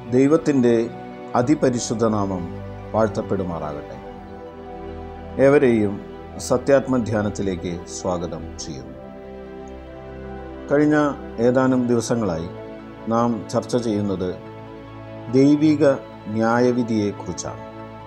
ദൈവത്തിൻ്റെ അതിപരിശുദ്ധ നാമം വാഴ്ത്തപ്പെടുമാറാകട്ടെ ഏവരെയും സത്യാത്മധ്യാനത്തിലേക്ക് സ്വാഗതം ചെയ്യുന്നു കഴിഞ്ഞ ഏതാനും ദിവസങ്ങളായി നാം ചർച്ച ചെയ്യുന്നത് ദൈവിക ന്യായവിധിയെക്കുറിച്ചാണ്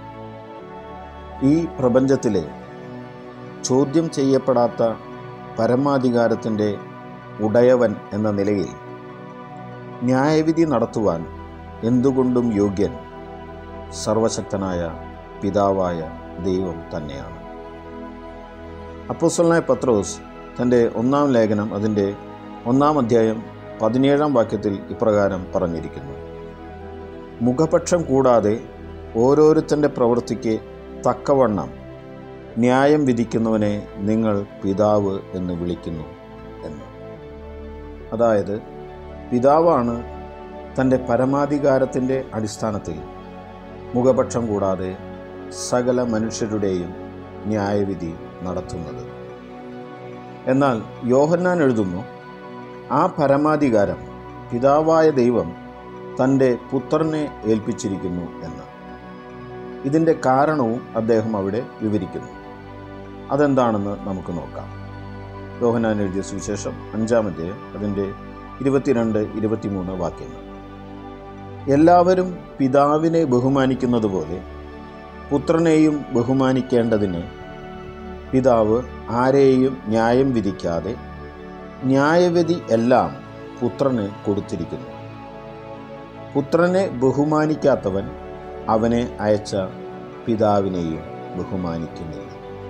ഈ പ്രപഞ്ചത്തിലെ ചോദ്യം ചെയ്യപ്പെടാത്ത പരമാധികാരത്തിൻ്റെ ഉടയവൻ എന്ന നിലയിൽ ന്യായവിധി നടത്തുവാൻ എന്തുകൊണ്ടും യോഗ്യൻ സർവശക്തനായ പിതാവായ ദൈവം തന്നെയാണ് അപ്പോസ്തലനായ പത്രോസ് തൻ്റെ ഒന്നാം ലേഖനം അതിൻ്റെ ഒന്നാം അധ്യായം പതിനേഴാം വാക്യത്തിൽ ഇപ്രകാരം പറഞ്ഞിരിക്കുന്നു മുഖപക്ഷം കൂടാതെ ഓരോരുത്തൻ്റെ പ്രവൃത്തിക്ക് തക്കവണ്ണം ന്യായം വിധിക്കുന്നവനെ നിങ്ങൾ പിതാവ് എന്ന് വിളിക്കുന്നു എന്ന് അതായത് പിതാവാണ് തൻ്റെ പരമാധികാരത്തിൻ്റെ അടിസ്ഥാനത്തിൽ മുഖപക്ഷം കൂടാതെ സകല മനുഷ്യരുടെയും ന്യായവിധി നടത്തുന്നത് എന്നാൽ യോഹന്നാൻ എഴുതുന്നു ആ പരമാധികാരം പിതാവായ ദൈവം തൻ്റെ പുത്രനെ ഏൽപ്പിച്ചിരിക്കുന്നു എന്ന് ഇതിൻ്റെ കാരണവും അദ്ദേഹം അവിടെ വിവരിക്കുന്നു അതെന്താണെന്ന് നമുക്ക് നോക്കാം യോഹനാൻ എഴുതിയ സുവിശേഷം അഞ്ചാമത്തെ അതിൻ്റെ ഇരുപത്തിരണ്ട് ഇരുപത്തിമൂന്ന് വാക്യങ്ങൾ എല്ലാവരും പിതാവിനെ ബഹുമാനിക്കുന്നത് പോലെ പുത്രനെയും ബഹുമാനിക്കേണ്ടതിന് പിതാവ് ആരെയും ന്യായം വിധിക്കാതെ ന്യായവിധി എല്ലാം പുത്രന് കൊടുത്തിരിക്കുന്നു പുത്രനെ ബഹുമാനിക്കാത്തവൻ അവനെ അയച്ച പിതാവിനെയും ബഹുമാനിക്കുന്നില്ല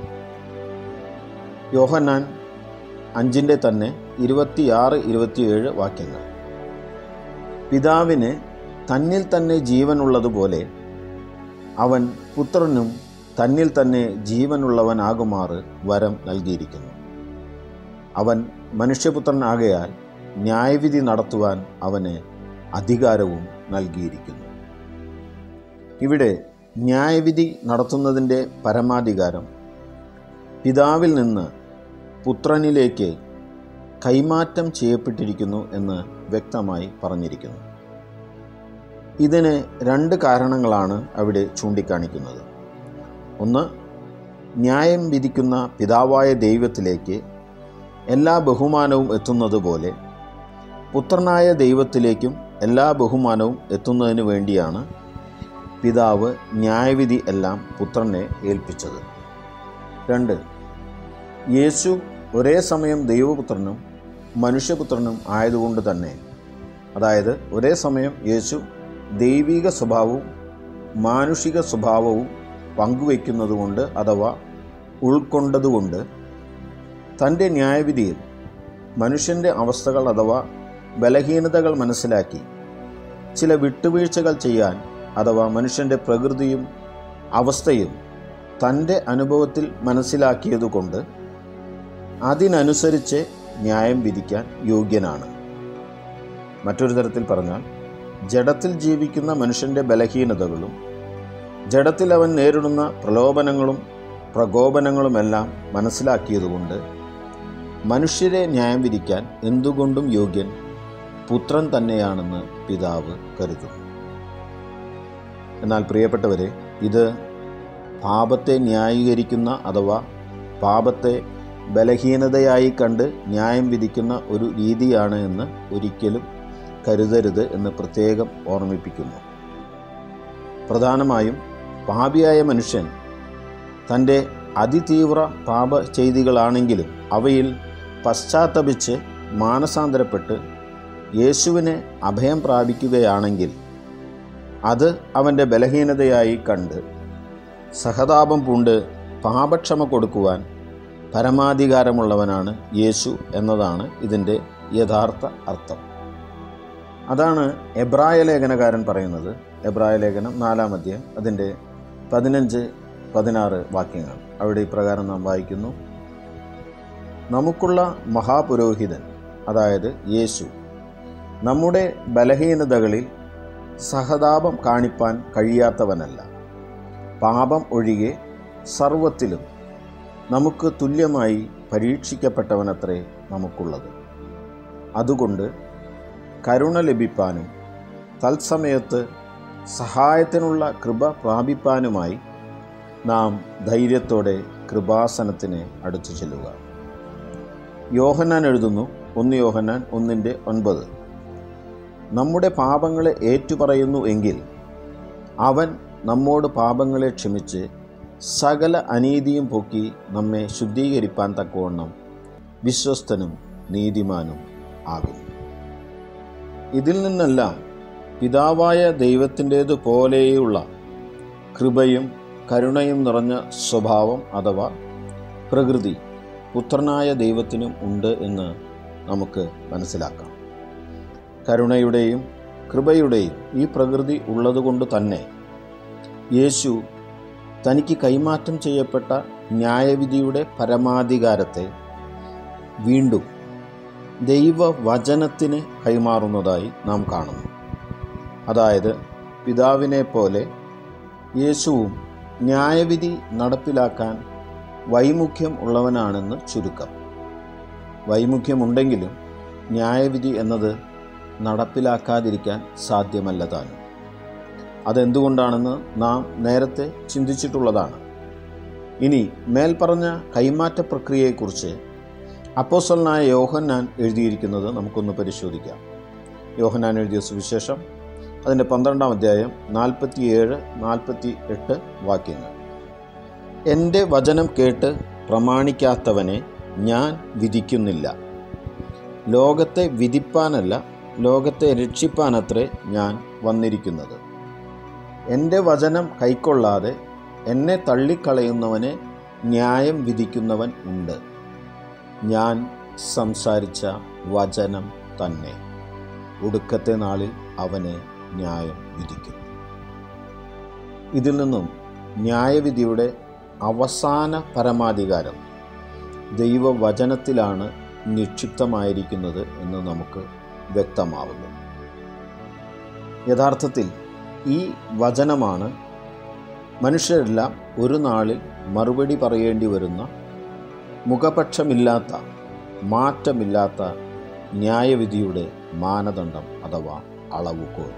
യോഹന്നാൻ അഞ്ചിൻ്റെ തന്നെ ഇരുപത്തിയാറ് ഇരുപത്തിയേഴ് വാക്യങ്ങൾ പിതാവിന് തന്നിൽ തന്നെ ജീവനുള്ളതുപോലെ അവൻ പുത്രനും തന്നിൽ തന്നെ ജീവനുള്ളവനാകുമാറ് വരം നൽകിയിരിക്കുന്നു അവൻ മനുഷ്യപുത്രനാകയാൽ ന്യായവിധി നടത്തുവാൻ അവന് അധികാരവും നൽകിയിരിക്കുന്നു ഇവിടെ ന്യായവിധി നടത്തുന്നതിൻ്റെ പരമാധികാരം പിതാവിൽ നിന്ന് പുത്രനിലേക്ക് കൈമാറ്റം ചെയ്യപ്പെട്ടിരിക്കുന്നു എന്ന് വ്യക്തമായി പറഞ്ഞിരിക്കുന്നു ഇതിന് രണ്ട് കാരണങ്ങളാണ് അവിടെ ചൂണ്ടിക്കാണിക്കുന്നത് ഒന്ന് ന്യായം വിധിക്കുന്ന പിതാവായ ദൈവത്തിലേക്ക് എല്ലാ ബഹുമാനവും എത്തുന്നത് പോലെ പുത്രനായ ദൈവത്തിലേക്കും എല്ലാ ബഹുമാനവും എത്തുന്നതിന് വേണ്ടിയാണ് പിതാവ് ന്യായവിധി എല്ലാം പുത്രനെ ഏൽപ്പിച്ചത് രണ്ട് യേശു ഒരേ സമയം ദൈവപുത്രനും മനുഷ്യപുത്രനും ആയതുകൊണ്ട് തന്നെ അതായത് ഒരേ സമയം യേശു ദൈവിക സ്വഭാവവും മാനുഷിക സ്വഭാവവും പങ്കുവയ്ക്കുന്നതുകൊണ്ട് അഥവാ ഉൾക്കൊണ്ടതുകൊണ്ട് തൻ്റെ ന്യായവിധിയിൽ മനുഷ്യൻ്റെ അവസ്ഥകൾ അഥവാ ബലഹീനതകൾ മനസ്സിലാക്കി ചില വിട്ടുവീഴ്ചകൾ ചെയ്യാൻ അഥവാ മനുഷ്യൻ്റെ പ്രകൃതിയും അവസ്ഥയും തൻ്റെ അനുഭവത്തിൽ മനസ്സിലാക്കിയതുകൊണ്ട് അതിനനുസരിച്ച് ന്യായം വിധിക്കാൻ യോഗ്യനാണ് മറ്റൊരു തരത്തിൽ പറഞ്ഞാൽ ജഡത്തിൽ ജീവിക്കുന്ന മനുഷ്യൻ്റെ ബലഹീനതകളും ജഡത്തിൽ അവൻ നേരിടുന്ന പ്രലോഭനങ്ങളും പ്രകോപനങ്ങളുമെല്ലാം മനസ്സിലാക്കിയതുകൊണ്ട് മനുഷ്യരെ ന്യായം വിധിക്കാൻ എന്തുകൊണ്ടും യോഗ്യൻ പുത്രൻ തന്നെയാണെന്ന് പിതാവ് കരുതുന്നു എന്നാൽ പ്രിയപ്പെട്ടവരെ ഇത് പാപത്തെ ന്യായീകരിക്കുന്ന അഥവാ പാപത്തെ ബലഹീനതയായി കണ്ട് ന്യായം വിധിക്കുന്ന ഒരു രീതിയാണ് എന്ന് ഒരിക്കലും കരുതരുത് എന്ന് പ്രത്യേകം ഓർമ്മിപ്പിക്കുന്നു പ്രധാനമായും പാപിയായ മനുഷ്യൻ തൻ്റെ അതിതീവ്ര പാപ ചെയ്തികളാണെങ്കിലും അവയിൽ പശ്ചാത്തപിച്ച് മാനസാന്തരപ്പെട്ട് യേശുവിനെ അഭയം പ്രാപിക്കുകയാണെങ്കിൽ അത് അവൻ്റെ ബലഹീനതയായി കണ്ട് സഹതാപം പൂണ്ട് പാപക്ഷമ കൊടുക്കുവാൻ പരമാധികാരമുള്ളവനാണ് യേശു എന്നതാണ് ഇതിൻ്റെ യഥാർത്ഥ അർത്ഥം അതാണ് എബ്രായ ലേഖനകാരൻ പറയുന്നത് എബ്രായ ലേഖനം നാലാം അധ്യായം അതിൻ്റെ പതിനഞ്ച് പതിനാറ് വാക്യങ്ങൾ അവിടെ ഇപ്രകാരം നാം വായിക്കുന്നു നമുക്കുള്ള മഹാപുരോഹിതൻ അതായത് യേശു നമ്മുടെ ബലഹീനതകളിൽ സഹതാപം കാണിപ്പാൻ കഴിയാത്തവനല്ല പാപം ഒഴികെ സർവത്തിലും നമുക്ക് തുല്യമായി പരീക്ഷിക്കപ്പെട്ടവനത്രേ നമുക്കുള്ളത് അതുകൊണ്ട് കരുണ ലഭിപ്പാനും തത്സമയത്ത് സഹായത്തിനുള്ള കൃപ പ്രാപിപ്പാനുമായി നാം ധൈര്യത്തോടെ കൃപാസനത്തിന് അടുത്തു ചെല്ലുക യോഹന്നാൻ എഴുതുന്നു ഒന്ന് യോഹന്നാൻ ഒന്നിൻ്റെ ഒൻപത് നമ്മുടെ പാപങ്ങളെ ഏറ്റുപറയുന്നു എങ്കിൽ അവൻ നമ്മോട് പാപങ്ങളെ ക്ഷമിച്ച് സകല അനീതിയും പൊക്കി നമ്മെ ശുദ്ധീകരിപ്പാൻ തക്കവണ്ണം വിശ്വസ്തനും നീതിമാനും ആകുന്നു ഇതിൽ നിന്നെല്ലാം പിതാവായ ദൈവത്തിൻ്റേതുപോലെയുള്ള കൃപയും കരുണയും നിറഞ്ഞ സ്വഭാവം അഥവാ പ്രകൃതി പുത്രനായ ദൈവത്തിനും ഉണ്ട് എന്ന് നമുക്ക് മനസ്സിലാക്കാം കരുണയുടെയും കൃപയുടെയും ഈ പ്രകൃതി ഉള്ളതുകൊണ്ട് തന്നെ യേശു തനിക്ക് കൈമാറ്റം ചെയ്യപ്പെട്ട ന്യായവിധിയുടെ പരമാധികാരത്തെ വീണ്ടും ദൈവവചനത്തിന് കൈമാറുന്നതായി നാം കാണുന്നു അതായത് പിതാവിനെ പോലെ യേശുവും ന്യായവിധി നടപ്പിലാക്കാൻ വൈമുഖ്യം ഉള്ളവനാണെന്ന് ചുരുക്കം വൈമുഖ്യമുണ്ടെങ്കിലും ന്യായവിധി എന്നത് നടപ്പിലാക്കാതിരിക്കാൻ സാധ്യമല്ല താനും അതെന്തുകൊണ്ടാണെന്ന് നാം നേരത്തെ ചിന്തിച്ചിട്ടുള്ളതാണ് ഇനി മേൽപ്പറഞ്ഞ കൈമാറ്റ പ്രക്രിയയെക്കുറിച്ച് അപ്പോസലനായ യോഹന്നാൻ എഴുതിയിരിക്കുന്നത് നമുക്കൊന്ന് പരിശോധിക്കാം യോഹന്നാൻ എഴുതിയ സുവിശേഷം അതിൻ്റെ പന്ത്രണ്ടാം അധ്യായം നാൽപ്പത്തിയേഴ് നാൽപ്പത്തി എട്ട് വാക്യങ്ങൾ എൻ്റെ വചനം കേട്ട് പ്രമാണിക്കാത്തവനെ ഞാൻ വിധിക്കുന്നില്ല ലോകത്തെ വിധിപ്പാനല്ല ലോകത്തെ രക്ഷിപ്പാനത്രേ ഞാൻ വന്നിരിക്കുന്നത് എൻ്റെ വചനം കൈക്കൊള്ളാതെ എന്നെ തള്ളിക്കളയുന്നവനെ ന്യായം വിധിക്കുന്നവൻ ഉണ്ട് ഞാൻ സംസാരിച്ച വചനം തന്നെ ഒടുക്കത്തെ നാളിൽ അവനെ ന്യായം വിധിക്കും ഇതിൽ നിന്നും ന്യായവിധിയുടെ അവസാന പരമാധികാരം ദൈവവചനത്തിലാണ് നിക്ഷിപ്തമായിരിക്കുന്നത് എന്ന് നമുക്ക് വ്യക്തമാവുന്നു യഥാർത്ഥത്തിൽ ഈ വചനമാണ് മനുഷ്യരെല്ലാം ഒരു നാളിൽ മറുപടി പറയേണ്ടി വരുന്ന മുഖപക്ഷമില്ലാത്ത മാറ്റമില്ലാത്ത ന്യായവിധിയുടെ മാനദണ്ഡം അഥവാ അളവുകോൽ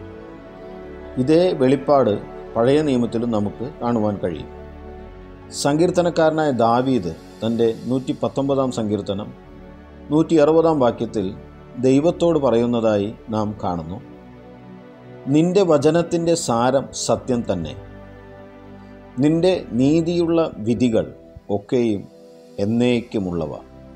ഇതേ വെളിപ്പാട് പഴയ നിയമത്തിലും നമുക്ക് കാണുവാൻ കഴിയും സങ്കീർത്തനക്കാരനായ ദാവീദ് തൻ്റെ നൂറ്റി പത്തൊമ്പതാം സങ്കീർത്തനം നൂറ്റി അറുപതാം വാക്യത്തിൽ ദൈവത്തോട് പറയുന്നതായി നാം കാണുന്നു നിന്റെ വചനത്തിൻ്റെ സാരം സത്യം തന്നെ നിന്റെ നീതിയുള്ള വിധികൾ ഒക്കെയും എന്നേക്കുമുള്ളവ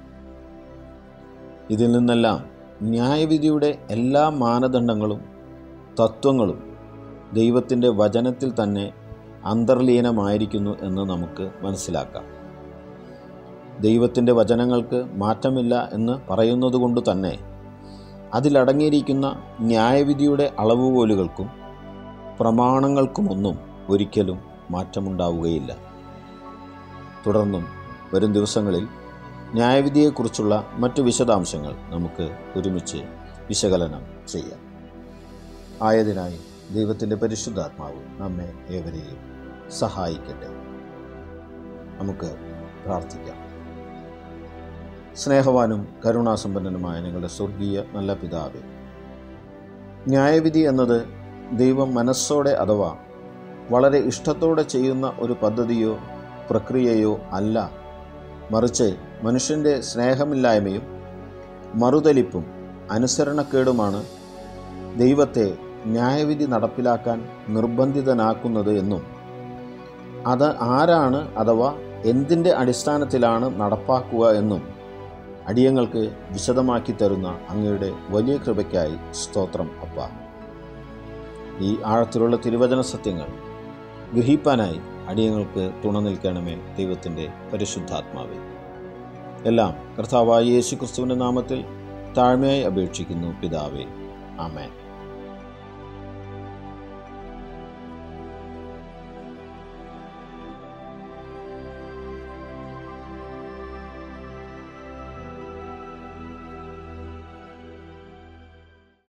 ഇതിൽ നിന്നെല്ലാം ന്യായവിധിയുടെ എല്ലാ മാനദണ്ഡങ്ങളും തത്വങ്ങളും ദൈവത്തിൻ്റെ വചനത്തിൽ തന്നെ അന്തർലീനമായിരിക്കുന്നു എന്ന് നമുക്ക് മനസ്സിലാക്കാം ദൈവത്തിൻ്റെ വചനങ്ങൾക്ക് മാറ്റമില്ല എന്ന് പറയുന്നത് കൊണ്ട് തന്നെ അതിലടങ്ങിയിരിക്കുന്ന ന്യായവിധിയുടെ അളവുകോലുകൾക്കും പ്രമാണങ്ങൾക്കുമൊന്നും ഒരിക്കലും മാറ്റമുണ്ടാവുകയില്ല തുടർന്നും വരും ദിവസങ്ങളിൽ ന്യായവിധിയെക്കുറിച്ചുള്ള മറ്റു വിശദാംശങ്ങൾ നമുക്ക് ഒരുമിച്ച് വിശകലനം ചെയ്യാം ആയതിനായി ദൈവത്തിൻ്റെ പരിശുദ്ധാത്മാവ് നമ്മെ ഏവരെയും സഹായിക്കട്ടെ നമുക്ക് പ്രാർത്ഥിക്കാം സ്നേഹവാനും കരുണാസമ്പന്നനുമായ നിങ്ങളുടെ സ്വർഗീയ നല്ല പിതാവേ ന്യായവിധി എന്നത് ദൈവം മനസ്സോടെ അഥവാ വളരെ ഇഷ്ടത്തോടെ ചെയ്യുന്ന ഒരു പദ്ധതിയോ പ്രക്രിയയോ അല്ല മറിച്ച് മനുഷ്യൻ്റെ സ്നേഹമില്ലായ്മയും മറുതലിപ്പും അനുസരണക്കേടുമാണ് ദൈവത്തെ ന്യായവിധി നടപ്പിലാക്കാൻ നിർബന്ധിതനാക്കുന്നത് എന്നും അത് ആരാണ് അഥവാ എന്തിൻ്റെ അടിസ്ഥാനത്തിലാണ് നടപ്പാക്കുക എന്നും അടിയങ്ങൾക്ക് വിശദമാക്കി തരുന്ന അങ്ങയുടെ വലിയ കൃപയ്ക്കായി സ്തോത്രം അപ്പ ഈ ആഴത്തിലുള്ള തിരുവചന സത്യങ്ങൾ ഗ്രഹിപ്പാനായി അടിയങ്ങൾക്ക് തുണ നിൽക്കണമേ ദൈവത്തിൻ്റെ പരിശുദ്ധാത്മാവെ എല്ലാം കർത്താവായ യേശു ക്രിസ്തുവിൻ്റെ നാമത്തിൽ താഴ്മയായി അപേക്ഷിക്കുന്നു പിതാവേ ആമേൻ